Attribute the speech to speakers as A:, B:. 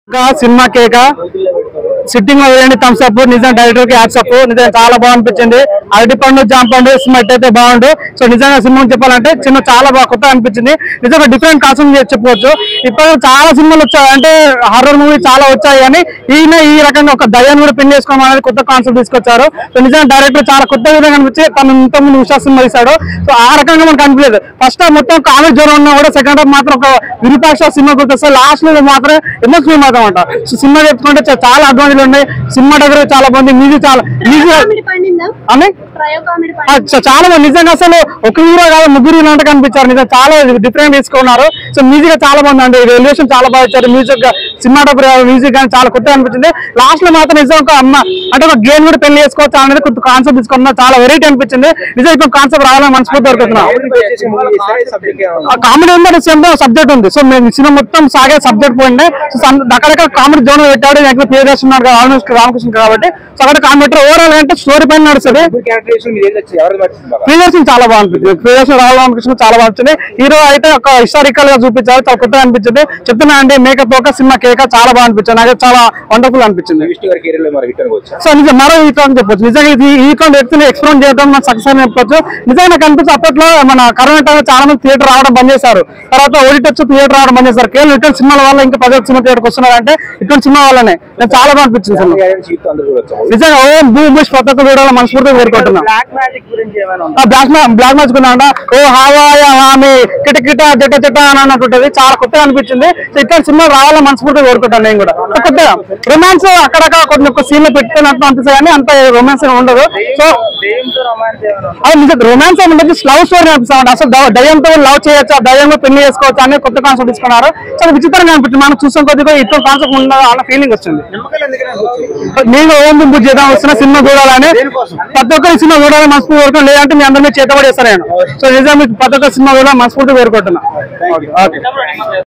A: ఇంకా సినిమా కేక సిట్టింగ్ వేయండి థమ్స్ అప్ నిజంగా డైరెక్టర్ కి హ్యాట్స్ అప్ నిజంగా చాలా బాగా అనిపించింది అరటి పండు జామ పండు సినిమా అయితే బాగుండు సో నిజంగా సినిమా చెప్పాలంటే సినిమా చాలా బాగా కొత్త అనిపించింది నిజంగా డిఫరెంట్ కాన్సెప్ట్ చెప్పుకోవచ్చు ఇప్పుడు చాలా సినిమాలు వచ్చాయి అంటే హారర్ మూవీ చాలా వచ్చాయి కానీ ఈయన ఈ రకంగా ఒక దయ్యాన్ని కూడా పెళ్లి చేసుకోవడం అనేది కొత్త కాన్సెప్ట్ తీసుకొచ్చారు సో నిజంగా డైరెక్టర్ చాలా కొత్త విధంగా అనిపించి తను ఇంత ముందు ఉషా సినిమా తీశాడు సో ఆ రకంగా మనకు అనిపించలేదు ఫస్ట్ హాఫ్ మొత్తం కామెడీ జ్వరం ఉన్నా కూడా సెకండ్ హాఫ్ మాత్రం ఒక విరూపాక్ష సినిమా గుర్తొస్తే లాస్ట్ లో మాత్రం ఎమోషనల్ మాత్రం అంట సో సినిమా చెప్పుకుంటే చా- చాలా అడ్వాంటేజ్ ఉన్నాయి సినిమా దగ్గర చాలా బాగుంది మ్యూజిక్ చాలా మ్యూజిక్
B: కామెడీ పండిందా
A: అని
B: ట్రయో కామెడీ
A: ఆ,
B: పండిందా
A: చ- చాలా మంది నిజంగా అసలు ఒక హీరో కాదు ముగ్గురు హీరో అంటే కనిపించారు నిజంగా చాలా డిఫరెంట్ తీసుకున్నారు సో మ్యూజిక్ చాలా బాగుంది అండి రెల్యూషన్ చాలా బాగా ఇచ్చారు మ్యూజిక్ సినిమాటోగ్రఫీ మ్యూజిక్ కానీ చాలా కొత్తగా అనిపించింది లాస్ట్ లో మాత్రం నిజం ఒక అమ్మ అంటే ఒక గేమ్ కూడా పెళ్లి చేసుకోవచ్చు అనేది కొత్త కాన్సెప్ట్ తీసుకున్నా చాలా వెరైటీ అనిపించింది నిజంగా ఇప్పుడు కాన్సెప్ట్ రావాలని మనస్ఫూర్తి దొరుకుతున్నా ఆ కామెడీ ఉందని సేమ్ సబ్జెక్ట్ ఉంది సో మేము సినిమా మొత్తం సాగే సబ్జెక్ట్ పోయింది సో సన్- రకరకాల కామెడీ జోన్ పెట్టాడు ఎక్కడ ప్లే చేస్తున్నాడు కదా రామకృష్ణ రామకృష్ణ కాబట్టి సో అక్కడ కామెడీ ఓవరాల్ అంటే స్టోరీ పైన నడుస్తుంది ప్రియదర్శన్ చాలా బాగా అనిపించింది ప్రియదర్శన్ రామకృష్ణ చాలా బాగా అనిపించింది హీరో అయితే ఒక హిస్టారికల్ గా చూపించారు చాలా కొత్తగా అనిపించింది చెప్తున్నా అండి మేకప్ ఒక సినిమా కేక చాలా బాగా అనిపించింది నాకు చాలా వండర్ఫుల్ అనిపించింది సో నిజం మరో ఈ కాన్ చెప్పొచ్చు నిజంగా ఇది ఈ కాన్ వ్యక్తిని ఎక్స్ప్లోర్ చేయడం మన సక్సెస్ అని చెప్పొచ్చు నిజంగా నాకు అనిపించి అప్పట్లో మన కరోనా టైంలో చాలా మంది థియేటర్ రావడం బంద్ చేశారు తర్వాత ఓడిటర్స్ థియేటర్ రావడం బంద్ చేశారు కేవలం ఇటువంటి సినిమాల వల్ల ఇంకా పదో సినిమా థియేటర్కి వస్తున్నారు అంటే ఇటువంటి సినిమా వల్లనే నాకు చాలా బాగా అనిపించింది సినిమా నిజంగా ఓం భూ భూష్ కొత్త చూడాలని మనస్ఫూర్తిగా కోరుకుంటున్నాను
C: బ్లాక్ మ్యాజిక్ గురించి ఏమైనా ఉందా?
A: ఆ బ్లాక్ మా బ్లాక్ మ్యాచ్ కుందా ఓ హావాయ హామీ కిట కిట జట జట అని అన్నట్టుంటది చాలా కొత్తగా అనిపించింది సో ఇక్కడ సినిమా రావాలని మనస్ఫూర్తిగా కోరుకుంటాను నేను కూడా సో కొత్తగా రొమాన్స్ అక్కడక్కడ కొన్ని ఒక సీన్ లో పెట్టుకున్నట్టు అనిపిస్తుంది కానీ అంత రొమాన్స్ ఉండదు సో
C: దెయ్యంతో రొమాన్స్ ఏమైనా ఉందా?
A: అది నిజం రొమాన్స్ ఉండదు లవ్ స్టోరీ అనిపిస్తుంది అసలు దవ- దయ్యంతో లవ్ చేయొచ్చు ఆ దయ్యంలో పెళ్లి చేసుకోవచ్చు అనే కొత్త కాన్సెప్ట్ తీసుకున్నారు చాలా విచిత్రంగా అనిపించింది మనం చూసాం కొద్దిగా ఇటువంటి కాన్సెప్ట్ ఉండదు అన్న ఫీలింగ్ వచ్చింది నేను ఓం బుక్ చేద్దాం వస్తున్న సినిమా చూడాలని ప్రతి ఒక్కరి సినిమా చూడాలని మనస్ఫూర్తి కోరుకున్నాను లేదంటే మీ అందరి మీద చేతబడి చేస్తాను నేను సో నిజంగా మీకు ప్రతి ఒక్క సినిమా కూడా మనస్ఫూర్తి కోరుకుంటున్నా ఓకే